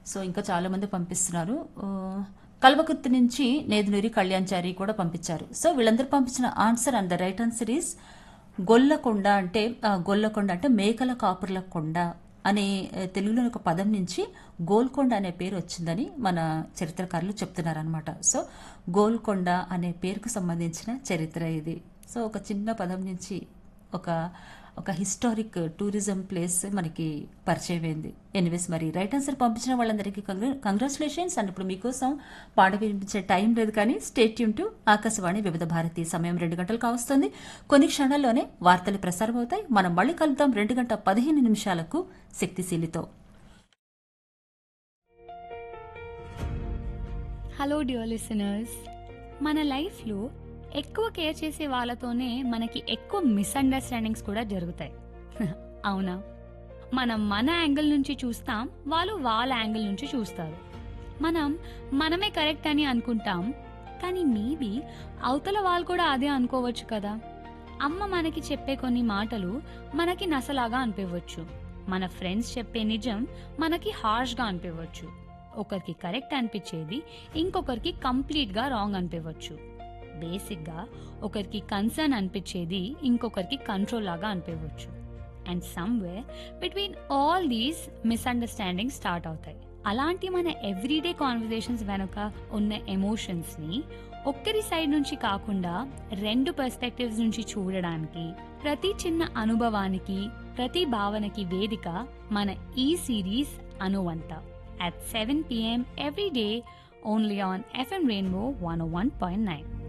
So ఇంకా చాలా మంది పంపిస్తున్నారు ఆ, కల్వకుర్తి నుంచి నేదునూరి కళ్యాణ్చారి కూడా పంపించారు సో వీళ్ళందరూ పంపించిన answer and the right answer is Golconda అంటే ఆ, గొల్లకొండ అంటే మేకల కాపుర్ల కొండ అనే ఆ, తెలుగులోని ఒక పదం నుంచి గోల్కొండ అనే పేరు వచ్చిందని మన చరిత్రకారులు చెప్తున్నారనమాట సో గోల్కొండ అనే పేరుకు సంబంధించిన చరిత్ర ఇది సో ఒక చిన్న పదం నుంచి ఒక ఒక హిస్టారిక్ టూరిజం ప్లేస్ మనకి పరిచయం అయింది ఎనీవేస్ మరి రైట్ ఆన్సర్ పంపించిన వాళ్ళందరికీ కంగ్రాచులేషన్స్ అండ్ ఇప్పుడు మీకోసం పాట వినిపించే టైం లేదు కానీ స్టేట్ యూన్ టు ఆకాశవాణి వివిధ భారతి సమయం రెండు గంటలు కావస్తుంది కొన్ని క్షణాల్లోనే వార్తలు ప్రసారం అవుతాయి మనం మళ్ళీ కలుద్దాం రెండు గంట పదిహేను నిమిషాలకు శక్తిశీలితో హలో డియర్ లిసనర్స్ మన లైఫ్లో ఎక్కువ కేర్ చేసే వాళ్ళతోనే మనకి ఎక్కువ మిస్అండర్స్టాండింగ్స్ కూడా జరుగుతాయి అవునా మనం మన యాంగిల్ నుంచి చూస్తాం వాళ్ళు వాళ్ళ యాంగిల్ నుంచి చూస్తారు మనం మనమే కరెక్ట్ అని అనుకుంటాం కానీ మేబీ అవతల వాళ్ళు కూడా అదే అనుకోవచ్చు కదా అమ్మ మనకి చెప్పే కొన్ని మాటలు మనకి నసలాగా అనిపించవచ్చు మన ఫ్రెండ్స్ చెప్పే నిజం మనకి హార్ష్గా అనిపించవచ్చు ఒకరికి కరెక్ట్ అనిపించేది ఇంకొకరికి కంప్లీట్గా రాంగ్ అనిపించవచ్చు బేసిక్గా ఒకరికి కన్సర్న్ అనిపించేది ఇంకొకరికి కంట్రోల్ లాగా అనిపించవచ్చు and somewhere between all these misunderstanding start అవుతాయి అలాంటి మన ఎవ్రీడే కాన్వర్జేషన్స్ వెనుక ఉన్న ఎమోషన్స్ని ఒక్కరి సైడ్ నుంచి కాకుండా రెండు పర్స్పెక్టివ్స్ నుంచి చూడడానికి ప్రతి చిన్న అనుభవానికి ప్రతి భావనకి వేదిక మన ఈ సిరీస్ అనువంత at 7 p.m. every day only on FM Rainbow 101.9.